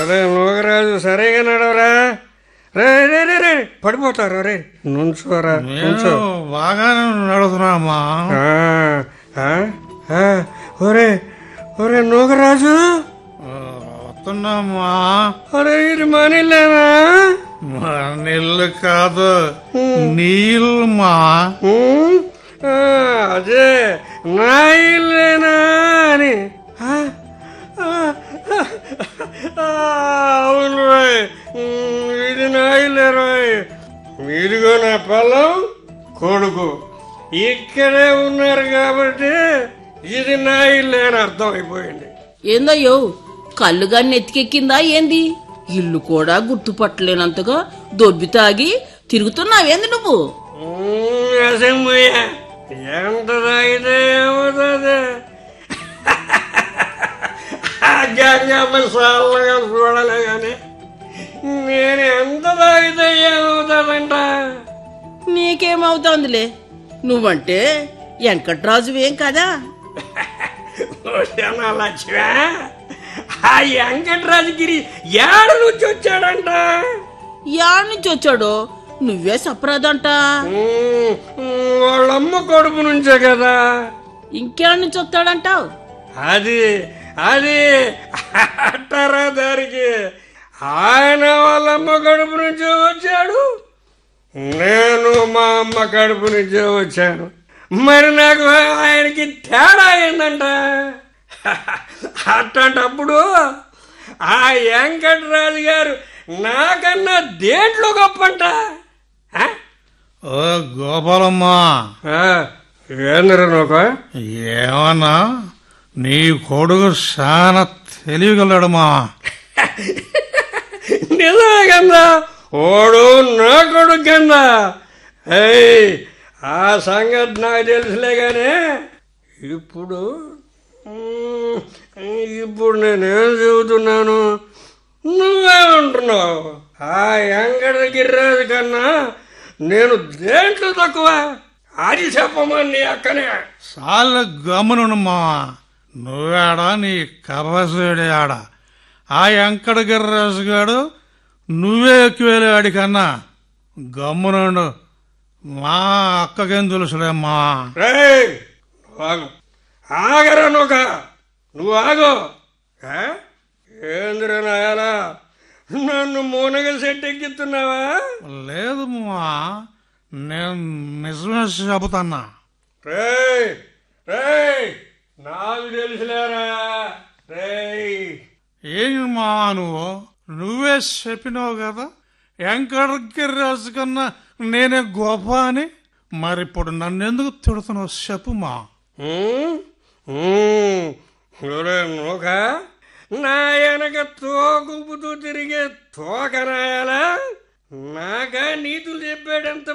అరే నోగరాజు సరిగా నడవరా రే రే రే రే పడిపోతారు రే నుంచోరా నుంచో నేను బాగానే నడుతున్నామా ఆ, ఆ, ఆ, ఒరే ఒరే నోగరాజు వస్తున్నామా అరే ఇది మనీలేనా మా నీళ్ళు కాదు నీళ్ళు మా ఉమ్, ఆ, అదే నా ఇల్లేనా అని ఆ, ఆ, ఆ, అవును రోయ్ ఉమ్, ఇది నా ఇల్లే రోయ్ మీదిగో నా పొలం కొడుకు ఇక్కడే ఉన్నారు కాబట్టి ఇది నా ఇల్లే అని అర్థం అయిపోయింది ఏందయ్యో కళ్ళుగా నెత్తికెక్కిందా ఏంది ఇల్లు కూడా గుర్తుపట్టలేనంతగా దొబ్బి తాగి తిరుగుతున్నావేంది నువ్వు ఉమ్, అసమ్మయ్య ఎంత తాగితే ఏమవుతుంది గంగమ్మ సాల్లగా చూడలే కానీ నేను ఎంత తాగితే ఏమవుతుందంట నీకేమవుతోందిలే నువ్వంటే వెంకట్రాజువేం కదా ఓసేనా లక్ష్మి ఆ వెంకటరాజగిరి ఏడు నుంచి వచ్చాడంట యాడ్ నుంచి వచ్చాడో నువ్వే సప్రాదంట ఉమ్, ఉమ్, వాళ్ళమ్మ కొడుకు నుంచే కదా ఇంకేడ నుంచి వస్తాడంటావు అది అది అట్టారా దారికి ఆయన వాళ్ళ అమ్మ కడుపు నుంచే వచ్చాడు నేను మా అమ్మ కడుపు నుంచే వచ్చాను మరి నాకు ఆయనకి తేడా ఏందంట అట్లాంటప్పుడు ఆ వెంకటరాజు గారు నాకన్నా దేంట్లో గొప్పంట ఆ? ఓ గోపాలమ్మా ఆ, ఏందిరా నోక ఏమన్నా నీ కొడుకు చాలా తెలియగలడమ్మా నిజమే కదా ఓడు నా కొడుకు కింద ఏయ్ ఆ సంగతి నాకు తెలుసులే గానీ ఇప్పుడు మ్, ఇప్పుడు నేనేం చెబుతున్నాను నువ్వేమంటున్నావు ఆ వెంకట గిరిరాజు కన్నా నేను దేంట్లో తక్కువ అది చెప్పమని నీ అక్కనే చాలా గమనుమా నువ్వేడా నీ కబసుడే ఆడ ఆ వెంకట గిర్రాజు గాడు నువ్వే ఎక్కువేలే ఆడికన్నా గమ్మునుండు మా అక్కకేం తెలుసులేమ్మా రేయ్ నువ్వు ఆగు ఆగరా నొక నువ్వు ఆగు ఏ? ఏందిరా నాయాలా నన్ను మూనగ సెట్ ఎక్కిస్తున్నావా లేదు మా నేను నిజమే చెబుతున్నా రేయ్ రేయ్ నాకు తెలుసులేరా రేయ్ ఏం మా నువ్వు నువ్వే చెప్పినావు కదా వెంకటగిరిరాజు కన్నా నేనే గొప్ప అని మరి ఇప్పుడు నన్ను ఎందుకు తిడుతున్నావు చెప్పు మా ఉమ్, ఉమ్, ఒరే నూక నా వెనక తోకుపుతూ తిరిగే తోక నాయాలా నాకా నీతులు చెప్పాడంత